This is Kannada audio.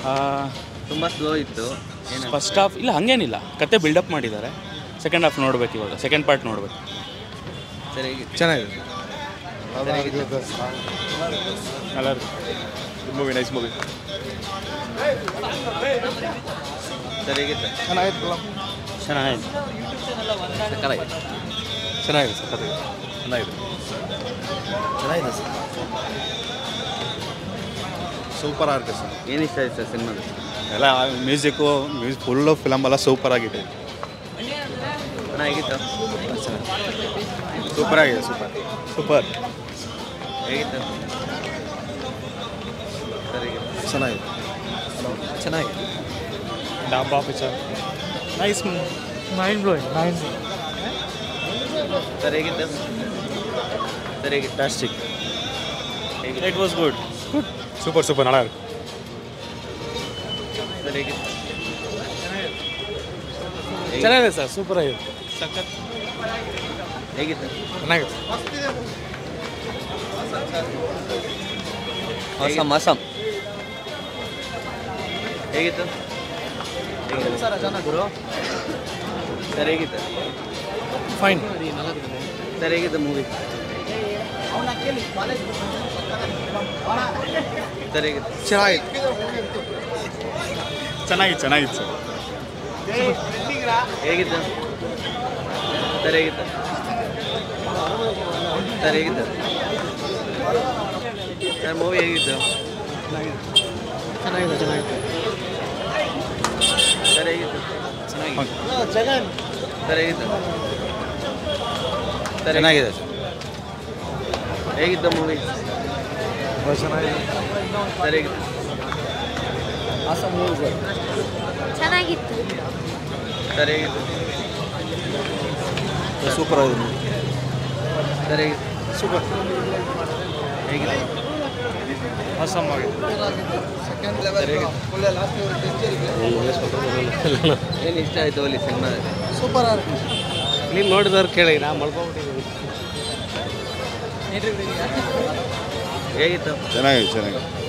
ತುಂಬ ಸ್ಲೋ ಇತ್ತು ಏನು ಫಸ್ಟ್ ಹಾಫ್ ಇಲ್ಲ ಹಂಗೇನಿಲ್ಲ ಕತೆ ಬಿಲ್ಡಪ್ ಮಾಡಿದ್ದಾರೆ ಸೆಕೆಂಡ್ ಹಾಫ್ ನೋಡ್ಬೇಕು ಇವಾಗ ಸೆಕೆಂಡ್ ಪಾರ್ಟ್ ನೋಡ್ಬೇಕು ಸರಿ ಹೇಗಿತ್ತು ಚೆನ್ನಾಗಿದೆ ಮೂವಿ ನೈಸ್ ಮೂವಿ ಸರಿ ಹೇಗಿತ್ತು ಚೆನ್ನಾಗಿತ್ತು ಚೆನ್ನಾಗಿದೆ ಸಕ್ಕತ್ತಾಗಿತ್ತು. ಚೆನ್ನಾಗಿದೆ ಸರ್ ಕತೆ ಚೆನ್ನಾಗಿದೆ ಚೆನ್ನಾಗಿದೆ ಸರ್ ಸೂಪರ್ ಆಗಿದೆ ಸರ್ ಏನು ಇಷ್ಟ ಆಯ್ತು ಸರ್ ಸಿನಿಮಾದ ಎಲ್ಲ ಮ್ಯೂಸಿಕ್ಕು ಮ್ಯೂಸಿಕ್ ಫುಲ್ಲು ಫಿಲಮ್ ಎಲ್ಲ ಸೂಪರ್ ಆಗಿದೆ ಅಣ್ಣ ಹೇಗಿತ್ತು ಸೂಪರ್ ಆಗಿದೆ ಸೂಪರ್ ಸೂಪರ್ ಹೇಗಿತ್ತು ಸರಿ ಹೇಗಿತ್ತು ಚೆನ್ನಾಗಿದೆ ಚೆನ್ನಾಗಿದೆ ಡಾಬಾ picture nice mind blowing mind ಸರಿ ಹೇಗಿತ್ತು ಸರಿ ಹೇಗಿತ್ತು ಫ್ಯಾಸ್ಟಿಕ್ ಹೇಗಿತ್ತು it was good super super ನಾಳೆ ಸರಿ ಹೇಗಿತ್ತು ಚೆನ್ನಾಗಿದೆ ಸರ್ ಸೂಪರ್ ಆಗಿದೆ ಸಖತ್ ಹೇಗಿತ್ತು ಚೆನ್ನಾಗಿದೆ ಮಸಮ್ ಮಸಮ್ ಹೇಗಿತ್ತು ಸರ್ ಗುರು ಸರ್ ಹೇಗಿತ್ತು ಫೈನ್ ಸರ್ ಹೇಗಿತ್ತು ಮೂವಿ ಸರ್ ಹೇಗಿತ್ತು ಚೆನ್ನಾಗಿತ್ತು ಚೆನ್ನಾಗಿತ್ತು ಚೆನ್ನಾಗಿತ್ತು ಸರ್ ಹೇಗಿತ್ತು ಸರ್ ಹೇಗಿತ್ತು ಸರ್ ಹೇಗಿತ್ತು ಸರ್ ಮೂವಿ ಹೇಗಿತ್ತು ಚೆನ್ನಾಗಿದೆ ಚೆನ್ನಾಗಿದೆ ಸರ್ ಹೇಗಿತ್ತು ಸರ್ ಹೇಗಿತ್ತು ಸರ್ ಚೆನ್ನಾಗಿದೆ ಸರ್ ಹೇಗಿತ್ತು ಮೂವಿ ಚೆನ್ನಾಗಿದೆ ಸರ್ ಹೇಗಿತ್ತು ಚೆನ್ನಾಗಿತ್ತು ಸರ್ ಹೇಗಿತ್ತು ಸೂಪರ್ ಆಗಿದೆ ಸರ್ ಹೇಗಿತ್ತು ಸೂಪರ್ ಹೇಗಿತ್ತು awesome ಆಗಿದೆ ಸರ್ ಹೇಗಿತ್ತು ಏನು ಇಷ್ಟ ಆಯಿತು ಅಲ್ಲಿ ಸಿನಿಮಾದಲ್ಲಿ ಸೂಪರ್ ಆಗಿದೆ ನೀವು ನೋಡಿದವ್ರು ಕೇಳಿ ನಾ ಮಲ್ಕೊಂಡ್ಬಿಟ್ಟಿದ್ದೀನಿ ಹೇಗಿತ್ತು ಚೆನ್ನಾಗಿದೆ ಚೆನ್ನಾಗಿದೆ